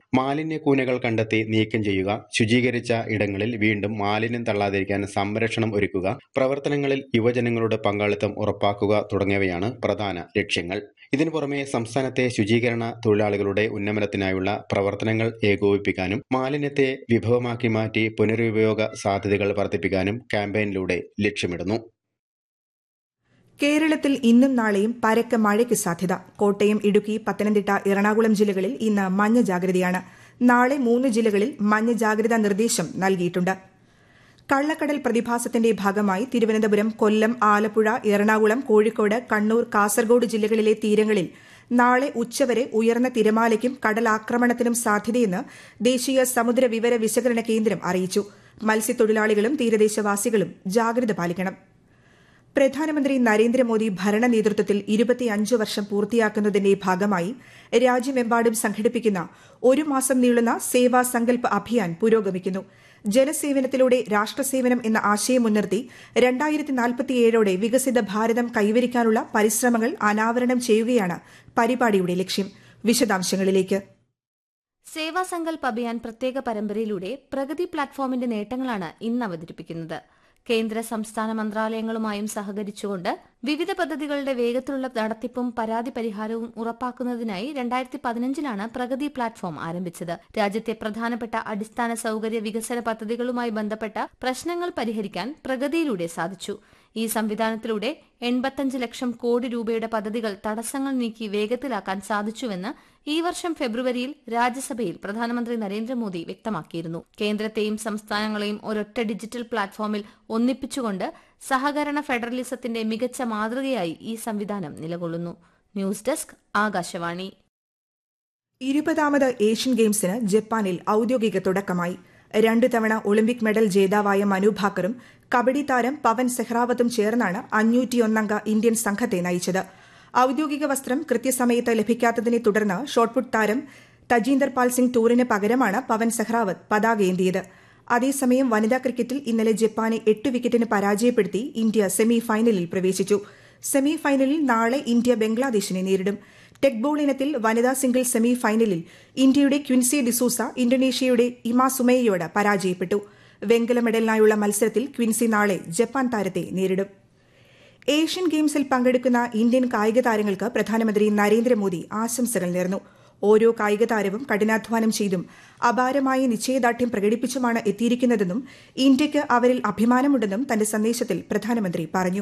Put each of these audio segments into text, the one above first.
മാലിന്യക്കൂനകൾ കണ്ടെത്തി നീക്കം ചെയ്യുക ശുചീകരിച്ച ഇടങ്ങളിൽ വീണ്ടും മാലിന്യം തള്ളാതിരിക്കാൻ സംരക്ഷണം ഒരുക്കുക പ്രവർത്തനങ്ങളിൽ യുവജനങ്ങളുടെ പങ്കാളിത്തം ഉറപ്പാക്കുക തുടങ്ങിയവയാണ് പ്രധാന ലക്ഷ്യങ്ങൾ ഇതിനു പുറമെ സംസ്ഥാനത്തെ ശുചീകരണ തൊഴിലാളികളുടെ ഉന്നമനത്തിനായുള്ള പ്രവർത്തനങ്ങൾ ഏകോപിപ്പിക്കാനും മാലിന്യത്തെ വിഭവമാക്കി മാറ്റി പുനരുപയോഗ സാധ്യതകൾ വർദ്ധിപ്പിക്കാനും ക്യാമ്പയിനിലൂടെ ലക്ഷ്യമിടുന്നു കേരളത്തിൽ ഇന്നും നാളെയും പരക്കെ മഴയ്ക്ക് സാധ്യത കോട്ടയം ഇടുക്കി പത്തനംതിട്ട എറണാകുളം ജില്ലകളിൽ ഇന്ന് മഞ്ഞ ജാഗ്രതയാണ് നാളെ മൂന്ന് ജില്ലകളിൽ മഞ്ഞ ജാഗ്രതാ നിർദ്ദേശം നൽകിയിട്ടുണ്ട് കള്ളക്കടൽ പ്രതിഭാസത്തിന്റെ ഭാഗമായി തിരുവനന്തപുരം കൊല്ലം ആലപ്പുഴ എറണാകുളം കോഴിക്കോട് കണ്ണൂർ കാസർഗോഡ് ജില്ലകളിലെ തീരങ്ങളിൽ നാളെ ഉച്ചവരെ ഉയർന്ന തിരമാലയ്ക്കും കടലാക്രമണത്തിനും സാധ്യതയെന്ന് ദേശീയ സമുദ്ര വിവര വിശകലന കേന്ദ്രം അറിയിച്ചു മത്സ്യത്തൊഴിലാളികളും തീരദേശവാസികളും ജാഗ്രത പാലിക്കണം പ്രധാനമന്ത്രി നരേന്ദ്രമോദി ഭരണ നേതൃത്വത്തിൽ ഇരുപത്തിയഞ്ച് വർഷം പൂർത്തിയാക്കുന്നതിന്റെ ഭാഗമായി രാജ്യമെമ്പാടും സംഘടിപ്പിക്കുന്ന ഒരു മാസം നീളുന്ന സേവാ സങ്കൽപ് അഭിയാൻ പുരോഗമിക്കുന്നു ജനസേവനത്തിലൂടെ രാഷ്ട്രസേവനം എന്ന ആശയം മുൻനിർത്തി രണ്ടായിരത്തി നാൽപ്പത്തിയേഴോടെ വികസിത ഭാരതം കൈവരിക്കാനുള്ള പരിശ്രമങ്ങൾ അനാവരണം ചെയ്യുകയാണ് പരിപാടിയുടെ ലക്ഷ്യം വിശദാംശങ്ങളിലേക്ക് സേവാ സങ്കൽപ് അഭിയാൻ പ്രത്യേക പരമ്പരയിലൂടെ പ്രഗതി പ്ലാറ്റ്ഫോമിന്റെ നേട്ടങ്ങളാണ് ഇന്ന് അവതരിപ്പിക്കുന്നത് കേന്ദ്ര സംസ്ഥാന മന്ത്രാലയങ്ങളുമായും സഹകരിച്ചുകൊണ്ട് വിവിധ പദ്ധതികളുടെ വേഗത്തിലുള്ള നടത്തിപ്പും പരാതി പരിഹാരവും ഉറപ്പാക്കുന്നതിനായി രണ്ടായിരത്തി പതിനഞ്ചിലാണ് പ്രഗതി പ്ലാറ്റ്ഫോം ആരംഭിച്ചത് രാജ്യത്തെ പ്രധാനപ്പെട്ട അടിസ്ഥാന സൌകര്യ വികസന പദ്ധതികളുമായി ബന്ധപ്പെട്ട പ്രശ്നങ്ങൾ പരിഹരിക്കാൻ പ്രഗതിയിലൂടെ സാധിച്ചു ഈ സംവിധാനത്തിലൂടെ എൺപത്തഞ്ച് ലക്ഷം കോടി രൂപയുടെ പദ്ധതികൾ തടസ്സങ്ങൾ നീക്കി വേഗത്തിലാക്കാൻ സാധിച്ചുവെന്ന് ഈ വർഷം ഫെബ്രുവരിയിൽ രാജ്യസഭയിൽ പ്രധാനമന്ത്രി നരേന്ദ്രമോദി വ്യക്തമാക്കിയിരുന്നു കേന്ദ്രത്തെയും സംസ്ഥാനങ്ങളെയും ഒരൊറ്റ ഡിജിറ്റൽ പ്ലാറ്റ്ഫോമിൽ ഒന്നിപ്പിച്ചുകൊണ്ട് സഹകരണ ഫെഡറലിസത്തിന്റെ മികച്ച മാതൃകയായി ഈ സംവിധാനം നിലകൊള്ളുന്നു ന്യൂസ് ഡെസ്ക് ആകാശവാണി ഇരുപതാമത് ഏഷ്യൻ ഗെയിംസിന് ജപ്പാനിൽ ഔദ്യോഗിക തുടക്കമായി രണ്ടു തവണ ഒളിമ്പിക് മെഡൽ ജേതാവായ മനു ഭാക്കറും കബഡി താരം പവൻ സെഹ്റാവത്തും ചേർന്നാണ് അഞ്ഞൂറ്റിയൊന്നംഗ ഇന്ത്യൻ സംഘത്തെ നയിച്ചത് ഔദ്യോഗിക വസ്ത്രം കൃത്യസമയത്ത് ലഭിക്കാത്തതിനെ തുടർന്ന് ഷോട്ട്പുട്ട് താരം തജീന്ദർ പാൽ സിംഗ് ടൂറിന് പകരമാണ് പവൻ സെഹ്റാവത്ത് പതാകയേന്തിയത് അതേസമയം വനിതാ ക്രിക്കറ്റിൽ ഇന്നലെ ജപ്പാനെ എട്ട് വിക്കറ്റിന് പരാജയപ്പെടുത്തി ഇന്ത്യ സെമി ഫൈനലിൽ പ്രവേശിച്ചു സെമി ഫൈനലിൽ നാളെ ഇന്ത്യ ബംഗ്ലാദേശിനെ നേരിടും ടെക് ബോൾ ഇനത്തിൽ വനിതാ സിംഗിൾ സെമി ഫൈനലിൽ ഇന്ത്യയുടെ ക്വിൻസി ഡിസൂസ ഇന്തോനേഷ്യയുടെ ഇമാ സുമേയോട് പരാജയപ്പെട്ടു വെങ്കല മെഡലിനായുള്ള മത്സരത്തിൽ ക്വിൻസി നാളെ ജപ്പാൻ താരത്തെ നേരിടും ഏഷ്യൻ ഗെയിംസിൽ പങ്കെടുക്കുന്ന ഇന്ത്യൻ കായിക താരങ്ങൾക്ക് പ്രധാനമന്ത്രി നരേന്ദ്രമോദി ആശംസകൾ നേർന്നു ഓരോ കായിക താരവും കഠിനാധ്വാനം ചെയ്തും അപാരമായ നിശ്ചയദാർഢ്യം പ്രകടിപ്പിച്ചുമാണ് എത്തിയിരിക്കുന്നതെന്നും ഇന്ത്യയ്ക്ക് അവരിൽ അഭിമാനമുണ്ടെന്നും തന്റെ സന്ദേശത്തിൽ പ്രധാനമന്ത്രി പറഞ്ഞു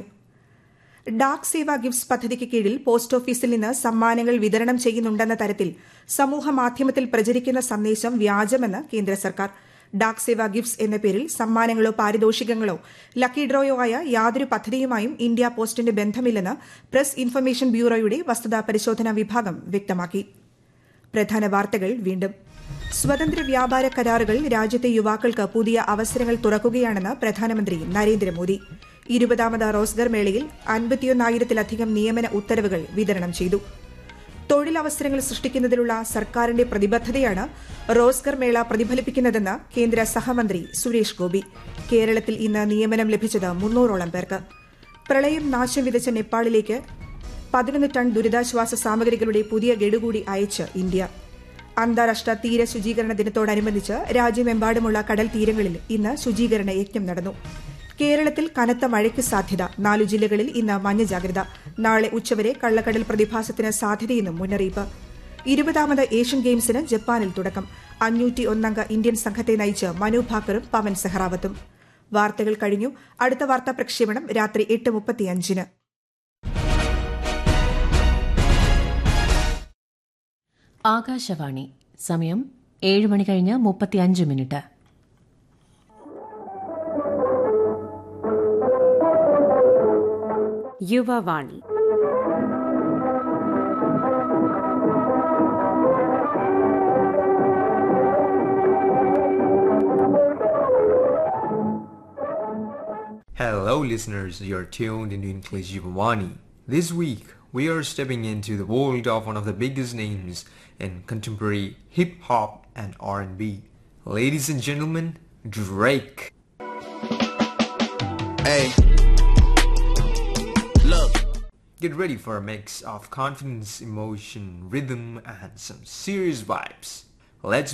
ഡാക് സേവ ഗിഫ്റ്റ്സ് പദ്ധതിക്ക് കീഴിൽ പോസ്റ്റ് ഓഫീസിൽ നിന്ന് സമ്മാനങ്ങൾ വിതരണം ചെയ്യുന്നുണ്ടെന്ന തരത്തിൽ സമൂഹ മാധ്യമത്തിൽ പ്രചരിക്കുന്ന സന്ദേശം വ്യാജമെന്ന് കേന്ദ്ര സർക്കാർ ഡാക് സേവ ഗിഫ്റ്റ്സ് എന്ന പേരിൽ സമ്മാനങ്ങളോ പാരിതോഷികങ്ങളോ ലക്കി ഡ്രോയോ ആയ യാതൊരു പദ്ധതിയുമായും ഇന്ത്യ പോസ്റ്റിന്റെ ബന്ധമില്ലെന്ന് പ്രസ് ഇൻഫർമേഷൻ ബ്യൂറോയുടെ വസ്തുതാ പരിശോധനാ വിഭാഗം വ്യക്തമാക്കി പ്രധാന വാർത്തകൾ വീണ്ടും സ്വതന്ത്ര വ്യാപാര കരാറുകൾ രാജ്യത്തെ യുവാക്കൾക്ക് പുതിയ അവസരങ്ങൾ തുറക്കുകയാണെന്ന് പ്രധാനമന്ത്രി നരേന്ദ്രമോദി ഇരുപതാമത് റോസ്ഗർ മേളയിൽ അൻപത്തിയൊന്നായിരത്തിലധികം നിയമന ഉത്തരവുകൾ വിതരണം ചെയ്തു തൊഴിലവസരങ്ങൾ സൃഷ്ടിക്കുന്നതിലുള്ള സർക്കാരിന്റെ പ്രതിബദ്ധതയാണ് റോസ്ഗർ മേള പ്രതിഫലിപ്പിക്കുന്നതെന്ന് കേന്ദ്ര സഹമന്ത്രി സുരേഷ് ഗോപി കേരളത്തിൽ ഇന്ന് നിയമനം ലഭിച്ചത് മുന്നൂറോളം പേർക്ക് പ്രളയം നാശം വിതച്ച നേപ്പാളിലേക്ക് പതിനൊന്ന് ടൺ ദുരിതാശ്വാസ സാമഗ്രികളുടെ പുതിയ ഗഡുകൂടി അയച്ച് ഇന്ത്യ അന്താരാഷ്ട്ര തീര ശുചീകരണ ദിനത്തോടനുബന്ധിച്ച് രാജ്യമെമ്പാടുമുള്ള കടൽ തീരങ്ങളിൽ ഇന്ന് ശുചീകരണ യജ്ഞം നടന്നു കേരളത്തിൽ കനത്ത മഴയ്ക്ക് സാധ്യത നാലു ജില്ലകളിൽ ഇന്ന് മഞ്ഞ ജാഗ്രത നാളെ ഉച്ചവരെ കള്ളക്കടൽ പ്രതിഭാസത്തിന് സാധ്യതയെന്നും മുന്നറിയിപ്പ് ഇരുപതാമത് ഏഷ്യൻ ഗെയിംസിന് ജപ്പാനിൽ തുടക്കം അഞ്ഞൂറ്റി ഒന്നംഗ ഇന്ത്യൻ സംഘത്തെ നയിച്ച് മനു ഭാക്കറും പവൻ സെഹ്റാവത്തും വാർത്തകൾ കഴിഞ്ഞു അടുത്ത വാർത്താ പ്രക്ഷേപണം രാത്രി എട്ട് മുപ്പത്തിയഞ്ചിന് ആകാശവാണി സമയം ഏഴ് മണി കഴിഞ്ഞ് മുപ്പത്തിയഞ്ച് minute Yuvavani Hello, listeners. You're tuned into English Yuvawani. This week, we are stepping into the world of one of the biggest names in contemporary hip hop and R&B. Ladies and gentlemen, Drake. Hey. Look. Get ready for a mix of confidence, emotion, rhythm, and some serious vibes. Let's